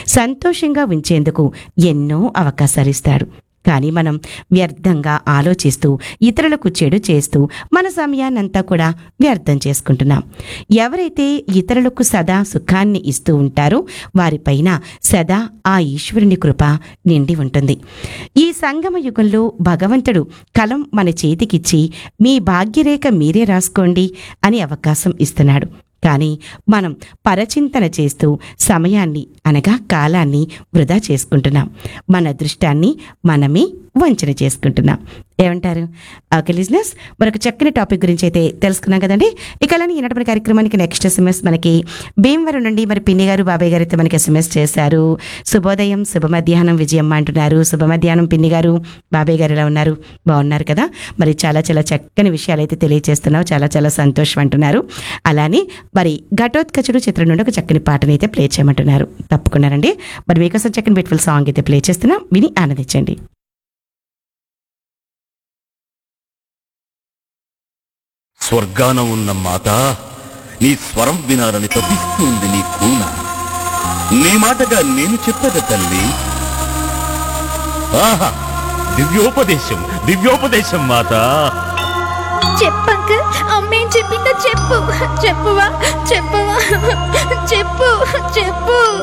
సంతోషంగా ఉంచేందుకు ఎన్నో అవకాశాలు ఇస్తాడు కానీ మనం వ్యర్థంగా ఆలోచిస్తూ ఇతరులకు చెడు చేస్తూ మన సమయాన్నంతా కూడా వ్యర్థం చేసుకుంటున్నాం ఎవరైతే ఇతరులకు సదా సుఖాన్ని ఇస్తూ ఉంటారో వారిపైన సదా ఆ ఈశ్వరుని కృప నిండి ఉంటుంది ఈ సంగమ యుగంలో భగవంతుడు కలం మన చేతికిచ్చి మీ భాగ్యరేఖ మీరే రాసుకోండి అని అవకాశం ఇస్తున్నాడు కానీ మనం పరచింతన చేస్తూ సమయాన్ని అనగా కాలాన్ని వృధా చేసుకుంటున్నాం మన అదృష్టాన్ని మనమే వంచన చేసుకుంటున్నాం ఏమంటారు ఓకే లిజినెస్ మరొక చక్కని టాపిక్ గురించి అయితే తెలుసుకున్నాం కదండి ఇక అలానే ఈనాటి మన కార్యక్రమానికి నెక్స్ట్ ఎస్ఎంఎస్ మనకి భీమవరం నుండి మరి పిన్ని గారు బాబాయ్ గారు అయితే మనకి ఎస్ఎంఎస్ చేశారు శుభోదయం శుభ మధ్యాహ్నం విజయమ్మ అంటున్నారు శుభ మధ్యాహ్నం పిన్ని గారు బాబాయ్ గారు ఎలా ఉన్నారు బాగున్నారు కదా మరి చాలా చాలా చక్కని విషయాలు అయితే తెలియజేస్తున్నావు చాలా చాలా సంతోషం అంటున్నారు అలానే మరి ఘటోత్కచుడు చిత్రం నుండి ఒక చక్కని పాటని అయితే ప్లే చేయమంటున్నారు తప్పకుండానండి మరి మీకోసం చక్కని బ్యూటిఫుల్ సాంగ్ అయితే ప్లే చేస్తున్నాం విని ఆనందించండి స్వర్గాన ఉన్న మాత నీ స్వరం వినాలని తప్పిస్తుంది నీ కూన నీ మాటగా నేను చెప్పద తల్లి ఆహా దివ్యోపదేశం దివ్యోపదేశం మాత చెప్పంక అమ్మేం చెప్పిందో చెప్పు చెప్పువా చెప్పువా చెప్పు చెప్పు